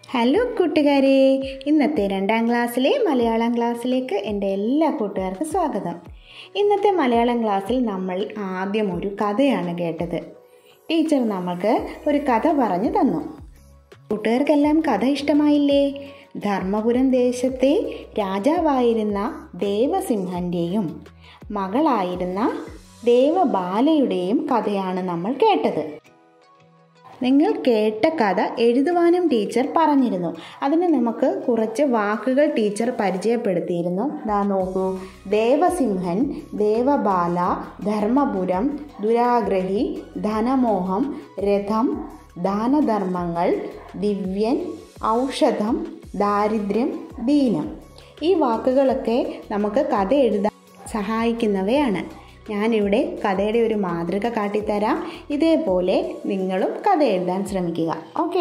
hello കൂട്ടുകാരെ ഇന്നത്തെ രണ്ടാം ക്ലാസ്സിലെ മലയാളം ക്ലാസ്സിലേക്ക് എൻ്റെ എല്ലാ കൂട്ടുകാർക്കും സ്വാഗതം ഇന്നത്തെ മലയാളം ക്ലാസ്സിൽ നമ്മൾ ആദ്യം ഒരു കഥയാണ് കേട്ടത് ടീച്ചർ നമ്മൾക്ക് ഒരു കഥ പറഞ്ഞു തന്നു കൂട്ടുകാർക്കെല്ലാം കഥ ഇഷ്ടമായില്ലേ ധർമ്മപുരം ദേശത്തെ രാജാവായിരുന്ന ദേവസിംഹൻ്റെയും മകളായിരുന്ന ദേവബാലയുടെയും കഥയാണ് നമ്മൾ കേട്ടത് നിങ്ങൾ കേട്ട കഥ എഴുതുവാനും ടീച്ചർ പറഞ്ഞിരുന്നു അതിന് നമുക്ക് കുറച്ച് വാക്കുകൾ ടീച്ചർ പരിചയപ്പെടുത്തിയിരുന്നു ദാ നോക്കൂ ദേവസിംഹൻ ദേവബാല ധർമ്മപുരം ദുരാഗ്രഹി ധനമോഹം രഥം ദാനധർമ്മങ്ങൾ ദിവ്യൻ ഔഷധം ദാരിദ്ര്യം ദീനം ഈ വാക്കുകളൊക്കെ നമുക്ക് കഥ എഴുതാൻ സഹായിക്കുന്നവയാണ് ഞാനിവിടെ കഥയുടെ ഒരു മാതൃക കാട്ടിത്തരാം ഇതേപോലെ നിങ്ങളും കഥ എഴുതാൻ ശ്രമിക്കുക ഓക്കെ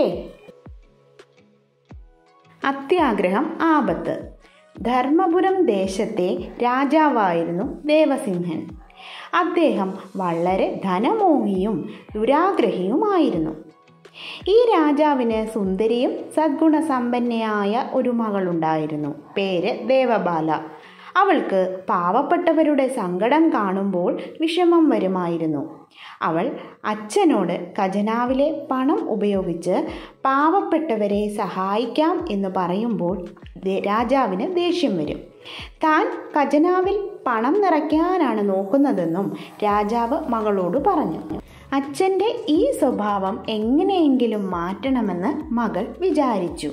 അത്യാഗ്രഹം ആപത്ത് ധർമ്മപുരം ദേശത്തെ രാജാവായിരുന്നു ദേവസിംഹൻ അദ്ദേഹം വളരെ ധനമോഹിയും ദുരാഗ്രഹിയുമായിരുന്നു ഈ രാജാവിന് സുന്ദരിയും സദ്ഗുണസമ്പന്നയായ ഒരു മകളുണ്ടായിരുന്നു പേര് ദേവബാല അവൾക്ക് പാവപ്പെട്ടവരുടെ സങ്കടം കാണുമ്പോൾ വിഷമം വരുമായിരുന്നു അവൾ അച്ഛനോട് ഖജനാവിലെ പണം ഉപയോഗിച്ച് പാവപ്പെട്ടവരെ സഹായിക്കാം എന്ന് പറയുമ്പോൾ രാജാവിന് ദേഷ്യം വരും താൻ ഖജനാവിൽ പണം നിറയ്ക്കാനാണ് നോക്കുന്നതെന്നും രാജാവ് മകളോട് പറഞ്ഞു അച്ഛൻ്റെ ഈ സ്വഭാവം എങ്ങനെയെങ്കിലും മാറ്റണമെന്ന് മകൾ വിചാരിച്ചു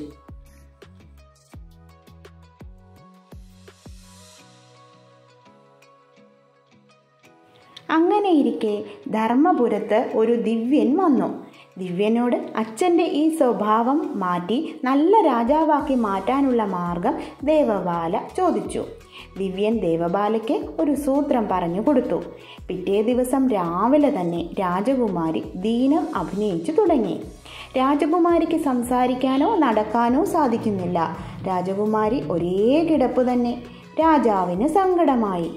അങ്ങനെയിരിക്കെ ധർമ്മപുരത്ത് ഒരു ദിവ്യൻ വന്നു ദിവ്യനോട് അച്ഛൻ്റെ ഈ സ്വഭാവം മാറ്റി നല്ല രാജാവാക്കി മാറ്റാനുള്ള മാർഗം ദേവബാല ചോദിച്ചു ദിവ്യൻ ദേവബാലയ്ക്ക് ഒരു സൂത്രം പറഞ്ഞു കൊടുത്തു പിറ്റേ ദിവസം രാവിലെ തന്നെ രാജകുമാരി ദീനം അഭിനയിച്ചു തുടങ്ങി രാജകുമാരിക്ക് സംസാരിക്കാനോ നടക്കാനോ സാധിക്കുന്നില്ല രാജകുമാരി ഒരേ കിടപ്പ് തന്നെ രാജാവിന് സങ്കടമായി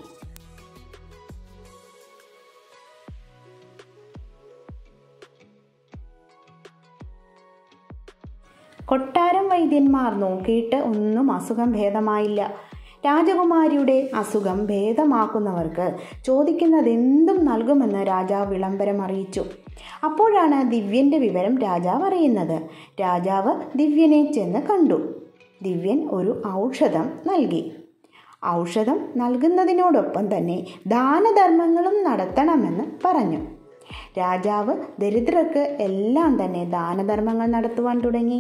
കൊട്ടാരം വൈദ്യന്മാർ നോക്കിയിട്ട് ഒന്നും അസുഖം ഭേദമായില്ല രാജകുമാരിയുടെ അസുഖം ഭേദമാക്കുന്നവർക്ക് ചോദിക്കുന്നതെന്തും നൽകുമെന്ന് രാജാവ് വിളംബരം അറിയിച്ചു അപ്പോഴാണ് ദിവ്യന്റെ വിവരം രാജാവ് അറിയുന്നത് രാജാവ് ദിവ്യനെ ചെന്ന് കണ്ടു ദിവ്യൻ ഒരു ഔഷധം നൽകി ഔഷധം നൽകുന്നതിനോടൊപ്പം തന്നെ ദാനധർമ്മങ്ങളും നടത്തണമെന്ന് പറഞ്ഞു രാജാവ് ദരിദ്രർക്ക് എല്ലാം തന്നെ ദാനധർമ്മങ്ങൾ നടത്തുവാൻ തുടങ്ങി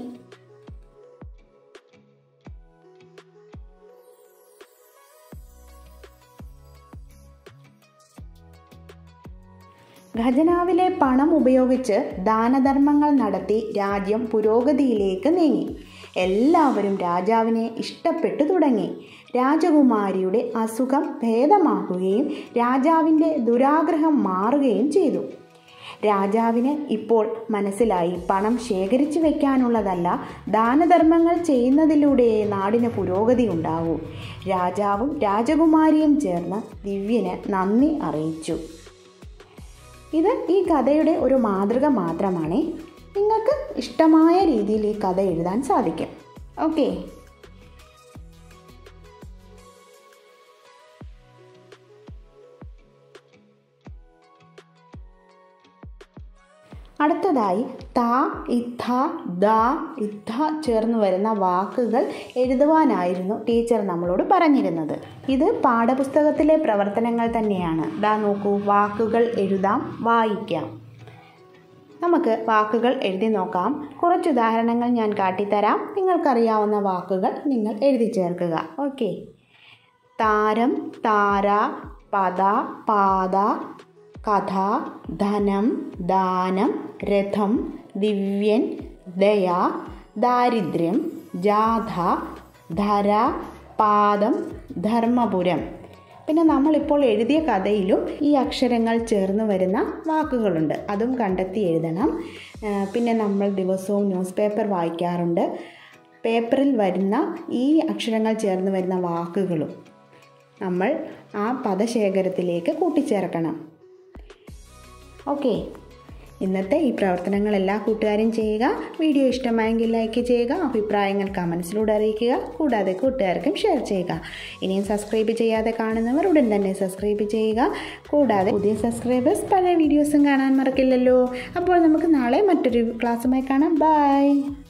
ഖജനാവിലെ പണം ഉപയോഗിച്ച് ദാനധർമ്മങ്ങൾ നടത്തി രാജ്യം പുരോഗതിയിലേക്ക് നീങ്ങി എല്ലാവരും രാജാവിനെ ഇഷ്ടപ്പെട്ടു തുടങ്ങി രാജകുമാരിയുടെ അസുഖം ഭേദമാക്കുകയും രാജാവിൻ്റെ ദുരാഗ്രഹം മാറുകയും ചെയ്തു രാജാവിന് ഇപ്പോൾ മനസ്സിലായി പണം ശേഖരിച്ചു വെക്കാനുള്ളതല്ല ദാനധർമ്മങ്ങൾ ചെയ്യുന്നതിലൂടെ നാടിന് പുരോഗതി ഉണ്ടാകൂ രാജാവും രാജകുമാരിയും ചേർന്ന് ദിവ്യന് നന്ദി അറിയിച്ചു ഇത് ഈ കഥയുടെ ഒരു മാതൃക മാത്രമാണ് നിങ്ങൾക്ക് ഇഷ്ടമായ രീതിയിൽ ഈ കഥ എഴുതാൻ സാധിക്കും ഓക്കെ അടുത്തതായി ത ഇഥ ദ ഇഥ ചേർന്ന് വരുന്ന വാക്കുകൾ എഴുതുവാനായിരുന്നു ടീച്ചർ നമ്മളോട് പറഞ്ഞിരുന്നത് ഇത് പാഠപുസ്തകത്തിലെ പ്രവർത്തനങ്ങൾ തന്നെയാണ് ദാ നോക്കൂ വാക്കുകൾ എഴുതാം വായിക്കാം നമുക്ക് വാക്കുകൾ എഴുതി നോക്കാം കുറച്ച് ഉദാഹരണങ്ങൾ ഞാൻ കാട്ടിത്തരാം നിങ്ങൾക്കറിയാവുന്ന വാക്കുകൾ നിങ്ങൾ എഴുതി ചേർക്കുക ഓക്കെ താരം താര പദ പാത കഥ ധനം ദാനം രഥം ദിവ്യൻ ദയ ദാരിദ്ര്യം ജാഥ ധര പാദം ധർമ്മപുരം പിന്നെ നമ്മളിപ്പോൾ എഴുതിയ കഥയിലും ഈ അക്ഷരങ്ങൾ ചേർന്ന് വരുന്ന വാക്കുകളുണ്ട് അതും കണ്ടെത്തി എഴുതണം പിന്നെ നമ്മൾ ദിവസവും ന്യൂസ് പേപ്പർ വായിക്കാറുണ്ട് പേപ്പറിൽ വരുന്ന ഈ അക്ഷരങ്ങൾ ചേർന്ന് വരുന്ന വാക്കുകളും നമ്മൾ ആ പദശേഖരത്തിലേക്ക് കൂട്ടിച്ചേർക്കണം ഓക്കെ ഇന്നത്തെ ഈ പ്രവർത്തനങ്ങൾ എല്ലാ കൂട്ടുകാരും ചെയ്യുക വീഡിയോ ഇഷ്ടമായെങ്കിൽ ലൈക്ക് ചെയ്യുക അഭിപ്രായങ്ങൾ കമൻസിലൂടെ അറിയിക്കുക കൂടാതെ കൂട്ടുകാർക്കും ഷെയർ ചെയ്യുക ഇനിയും സബ്സ്ക്രൈബ് ചെയ്യാതെ കാണുന്നവർ ഉടൻ തന്നെ സബ്സ്ക്രൈബ് ചെയ്യുക കൂടാതെ പുതിയ സബ്സ്ക്രൈബേഴ്സ് പല വീഡിയോസും കാണാൻ മറക്കില്ലല്ലോ അപ്പോൾ നമുക്ക് നാളെ മറ്റൊരു ക്ലാസ്സുമായി കാണാം ബൈ